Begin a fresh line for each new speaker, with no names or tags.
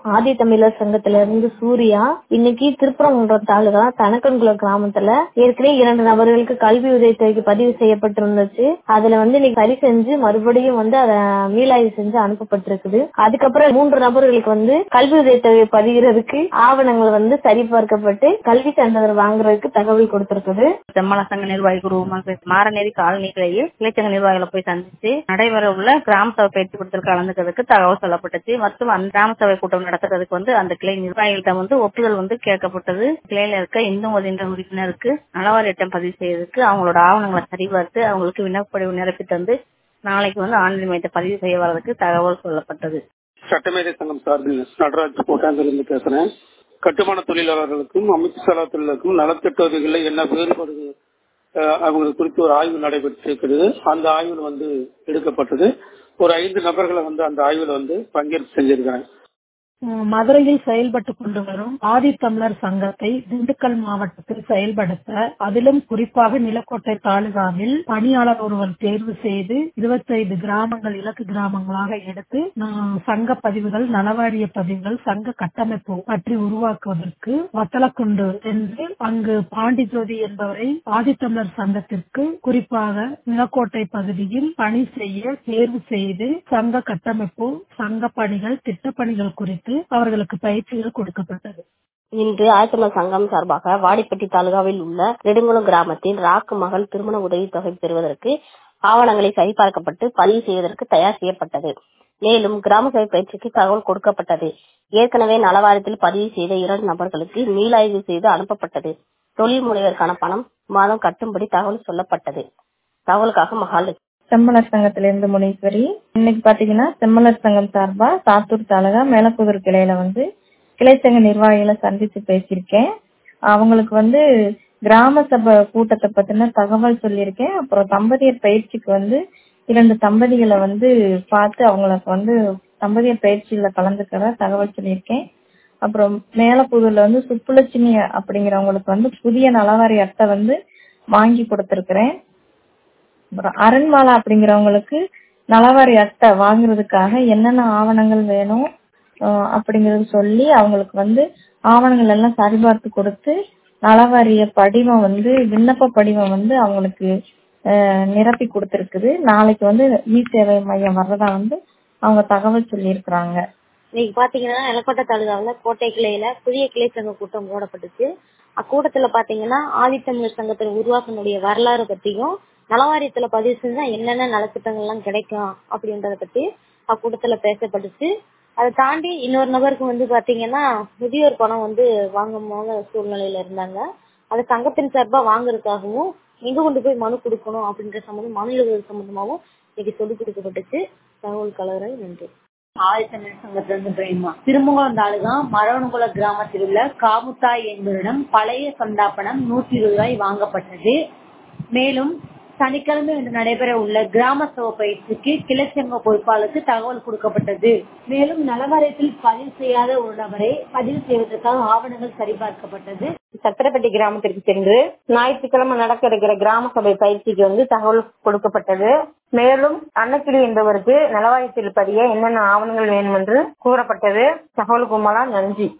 ஆதி தமிழர் சங்கத்துல இருந்து சூர்யா இன்னைக்கு திருப்பரங்குன்றம் தாலுகா தனக்கன்குளம் கிராமத்துல ஏற்கனவே இரண்டு நபர்களுக்கு கல்வி உதவித்தொகைக்கு பதிவு செய்யப்பட்டிருந்துச்சு அதுல வந்து இன்னைக்கு சரி செஞ்சு மறுபடியும் வந்து அதை மீளாய்வு செஞ்சு அனுப்பப்பட்டிருக்குது அதுக்கப்புறம் மூன்று நபர்களுக்கு வந்து கல்வி உதவித்தொகை பதிகிறதுக்கு ஆவணங்கள் வந்து சரிபார்க்கப்பட்டு கல்வி சான்றிதழ் வாங்குறதுக்கு தகவல் கொடுத்திருக்குது
செம்மல சங்க நிர்வாகி குருவமாக பேச மாரநேரி காலனிகளையே இளைச்சங்க நிர்வாகிகளை போய் சந்திச்சு நடைபெற உள்ள கிராம சபை பயிற்சி கூட்டத்தில் கலந்துக்கிறதுக்கு தகவல் சொல்லப்பட்டுச்சு மற்றும் அந்த கிராம சபை கூட்டம் நடத்துறதுக்கு வந்து அந்த கிளை நிர்வாகிகளிடம் வந்து ஒப்புதல் வந்து கேட்கப்பட்டது கிளையில இருக்க இந்து மதின்ற உறுப்பினருக்கு நலவாரியட்டம் பதிவு செய்யறதுக்கு அவங்களோட ஆவணங்களை சரிபார்த்து அவங்களுக்கு விண்ணப்படிவு நிரப்பி தந்து நாளைக்கு வந்து ஆன்லைன் மையத்தை பதிவு செய்ய வர்றதுக்கு தகவல் சொல்லப்பட்டது
சட்டமேதை சங்கம் சார்பில் நடராஜ் கோட்டாந்திலிருந்து பேசுறேன் கட்டுமான தொழிலாளர்களுக்கும் அமைப்பு சாரா தொழிலாளருக்கும் நலத்திட்ட உதவிகளில் என்ன வேறுபாடு அஹ், அவங்க குறித்து ஒரு ஆய்வு நடைபெற்றிருக்கிறது அந்த ஆய்வில் வந்து எடுக்கப்பட்டது ஒரு ஐந்து நபர்களை வந்து அந்த ஆய்வில் வந்து பங்கேற்பு செஞ்சிருக்காங்க
உம், மதுரையில் செயல்பட்டு கொண்டு வரும் ஆதித்தமிழர் சங்கத்தை திண்டுக்கல் மாவட்டத்தில் செயல்படுத்த அதிலும் குறிப்பாக நிலக்கோட்டை தாலுகாவில் பணியாளர் ஒருவர் தேர்வு செய்து இருபத்தைந்து கிராமங்கள் இலக்கு கிராமங்களாக எடுத்து நான் சங்க பதிவுகள் நலவாரிய பதிவுகள் சங்க கட்டமைப்பு பற்றி உருவாக்குவதற்கு வத்தலக்குண்டு என்று அங்கு பாண்டிஜோதி என்பவரை ஆதித்தமிழர் சங்கத்திற்கு குறிப்பாக நிலக்கோட்டை பகுதியில் பணி செய்ய தேர்வு செய்து சங்க கட்டமைப்பு சங்க பணிகள் திட்டப்பணிகள் குறித்து அவர்களுக்கு பயிற்சிகள் கொடுக்கப்பட்டது
இன்று ஆயத்தமிழர் சங்கம் சார்பாக வாடிப்பட்டி தாலுகாவில் உள்ள நெடுங்குளம் கிராமத்தில் ராக்கு மகள் திருமண உதவித்தொகை பெறுவதற்கு ஆவணங்களை சரிபார்க்கப்பட்டு பதிவு செய்வதற்கு தயார் செய்யப்பட்டது மேலும் கிராம சபை பயிற்சிக்கு தகவல் கொடுக்கப்பட்டது ஏற்கனவே நலவாரியத்தில் பதிவு செய்த இரண்டு நபர்களுக்கு மீளாய்வு செய்து அனுப்பப்பட்டது தொழில் முனைவருக்கான பணம் மாதம் கட்டும்படி தகவல் சொல்லப்பட்டது தகவலுக்காக மகாலட்சுமி
செம்மலர் சங்கத்திலிருந்து முனீஸ்வரி இன்னைக்கு பாத்தீங்கன்னா செம்மலர் சங்கம் சார்பா சாத்தூர் தாலுகா மேலப்புதூர் கிளையில வந்து கிளைச்சங்க நிர்வாகிகளை சந்திச்சு பேசியிருக்கேன் அவங்களுக்கு வந்து கிராம சபை கூட்டத்தை பத்தின தகவல் சொல்லியிருக்கேன் அப்புறம் தம்பதியர் பயிற்சிக்கு வந்து இரண்டு தம்பதிகளை வந்து பார்த்து அவங்களுக்கு வந்து தம்பதியர் பயிற்சியில கலந்துக்கிற தகவல் சொல்லியிருக்கேன் அப்புறம் மேலப்புதூர்ல வந்து சுப்புலட்சுமி அப்படிங்கிறவங்களுக்கு வந்து புதிய நலவாரி அட்டை வந்து வாங்கி கொடுத்திருக்கிறேன் அப்புறம் அரண்மாலா அப்படிங்கிறவங்களுக்கு நலவாரி அட்டை வாங்குறதுக்காக என்னென்ன ஆவணங்கள் வேணும் அஹ் அப்படிங்கறது சொல்லி அவங்களுக்கு வந்து ஆவணங்கள் எல்லாம் சரிபார்த்து கொடுத்து நலவாரிய படிவம் வந்து விண்ணப்ப படிவம் வந்து அவங்களுக்கு அஹ் நிரப்பி கொடுத்திருக்குது நாளைக்கு வந்து இ சேவை மையம் வர்றதா வந்து அவங்க தகவல் சொல்லியிருக்கிறாங்க
இன்னைக்கு பாத்தீங்கன்னா நிலக்கோட்டை தாலுகாவில் கோட்டை கிளையில புதிய கிளை சங்க கூட்டம் போடப்பட்டுச்சு அக்கூட்டத்துல பாத்தீங்கன்னா ஆதித்தமிழர் சங்கத்தின் உருவாக்கனுடைய வரலாறு பத்தியும் நலவாரியத்துல பதிவு செஞ்சா என்னென்ன நலத்திட்டங்கள் எல்லாம் கிடைக்கும் அப்படின்றத பத்தி அக்கூட்டத்துல பேசப்பட்டுச்சு அதை தாண்டி இன்னொரு நபருக்கு வந்து பாத்தீங்கன்னா முதியோர் பணம் வந்து வாங்காம சூழ்நிலையில இருந்தாங்க அது சங்கத்தின் சார்பா வாங்குறதுக்காகவும் எங்க கொண்டு போய் மனு கொடுக்கணும் அப்படின்ற சம்பந்தம் மனு எழுதுவது சம்பந்தமாகவும் இன்னைக்கு சொல்லிக் கொடுக்கப்பட்டுச்சு தகவல் கலவரை நன்றி
ஆதித்தமிழ் சங்கத்திலிருந்து பிரேமா திருமங்கலம் தாலுகா மரவனகுல கிராமத்தில் உள்ள காமுத்தாய் என்பவரிடம் பழைய சந்தாப்பணம் நூத்தி இருபது ரூபாய் வாங்கப்பட்டது மேலும் சனிக்கிழமை இன்று நடைபெற உள்ள கிராம சபை பயிற்சிக்கு கிளைச்சங்க பொறுப்பாளருக்கு தகவல் கொடுக்கப்பட்டது மேலும் நலவாரியத்தில் பதிவு செய்யாத ஒரு நபரை பதிவு செய்வதற்காக ஆவணங்கள் சரிபார்க்கப்பட்டது
சத்திரப்பட்டி கிராமத்திற்கு சென்று ஞாயிற்றுக்கிழமை நடக்க இருக்கிற கிராம சபை பயிற்சிக்கு வந்து தகவல் கொடுக்கப்பட்டது மேலும் அன்னக்கிளி என்பவருக்கு நலவாரியத்தில் பதிய என்னென்ன ஆவணங்கள் வேணும் என்று கூறப்பட்டது தகவல் கும்பலா நன்றி